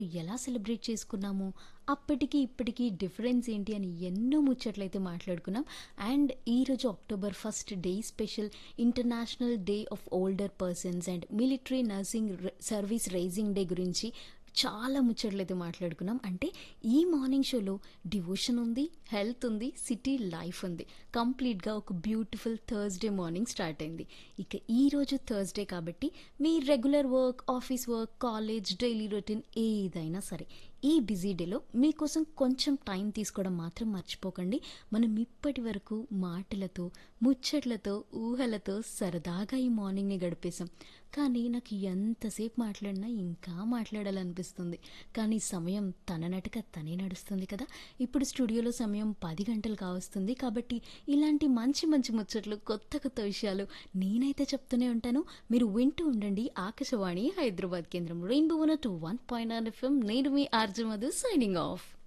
ఎలా సెలబ్రేట్ చేసుకున్నాము అప్పటికి ఇప్పటికి డిఫరెన్స్ ఏంటి అని ఎన్నో ముచ్చట్లయితే మాట్లాడుకున్నాం అండ్ ఈరోజు October first day special international day of older persons and military nursing service raising day గురించి చాలా ముచ్చట్లు అయితే మాట్లాడుకున్నాం అంటే ఈ మార్నింగ్ షోలో డివోషన్ ఉంది హెల్త్ ఉంది సిటీ లైఫ్ ఉంది కంప్లీట్గా ఒక బ్యూటిఫుల్ థర్స్డే మార్నింగ్ స్టార్ట్ అయింది ఇక ఈ రోజు థర్స్డే కాబట్టి మీ regular work office work college daily routine ఏదైనా సరే ఈ బిజీ డేలో మీకోసం కొంచెం టైం తీసుకోవడం మాత్రం మర్చిపోకండి మనం ఇప్పటి వరకు మాటలతో ముచ్చట్లతో ఊహలతో సరదాగా ఈ మార్నింగ్ని గడిపేశాం కానీ నాకు ఎంతసేపు మాట్లాడినా ఇంకా మాట్లాడాలనిపిస్తుంది కానీ సమయం తన నటక తనే నడుస్తుంది కదా ఇప్పుడు స్టూడియోలో సమయం పది గంటలు కావస్తుంది కాబట్టి ఇలాంటి మంచి మంచి ముచ్చట్లు కొత్త కొత్త విషయాలు నేనైతే చెప్తూనే ఉంటాను మీరు వింటూ ఉండండి ఆకాశవాణి హైదరాబాద్ కేంద్రం rainbow one two one point FM నేను మీ ఆర్జు మధు సైనింగ్ ఆఫ్